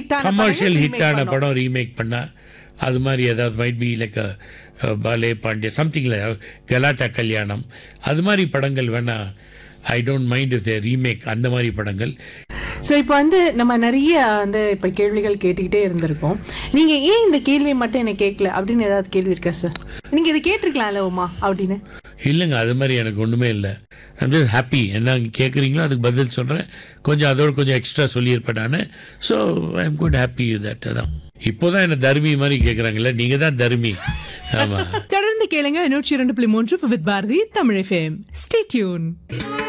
ஹிட்டான கமர்ஷியல் ஹிட்டான படம் ரீமேக் பண்ணா அது மாதிரி ஏதாவது மைட் பி லைக் பாலே பாண்டிய சம்திங் கலாட்டா கல்யாணம் அது மாதிரி படங்கள் வேணா I don't mind if remake அந்த மாதிரி படங்கள் ஸோ இப்போ வந்து நம்ம நிறைய வந்து இப்போ கேள்விகள் கேட்டுக்கிட்டே இருந்திருக்கோம் நீங்க ஏன் இந்த கேள்வியை மட்டும் என்ன கேட்கல அப்படின்னு ஏதாவது கேள்வி இருக்கா சார் நீங்க இதை கேட்டிருக்கலாம்ல உமா அப்படின்னு இல்லைங்க அது மாதிரி எனக்கு ஒன்றுமே இல்லை ஐம் ஜஸ்ட் ஹாப்பி என்ன கேட்குறீங்களோ அதுக்கு பதில் சொல்கிறேன் கொஞ்சம் அதோட கொஞ்சம் எக்ஸ்ட்ரா சொல்லியிருப்பேன் நான் so I am good happy that அதான் இப்போ தான் என்ன தர்மி மாதிரி கேட்குறாங்கல்ல நீங்கள் தான் தர்மி ஆமாம் தொடர்ந்து கேளுங்க நூற்றி இரண்டு புள்ளி மூன்று with Bharathi Tamil FM stay tune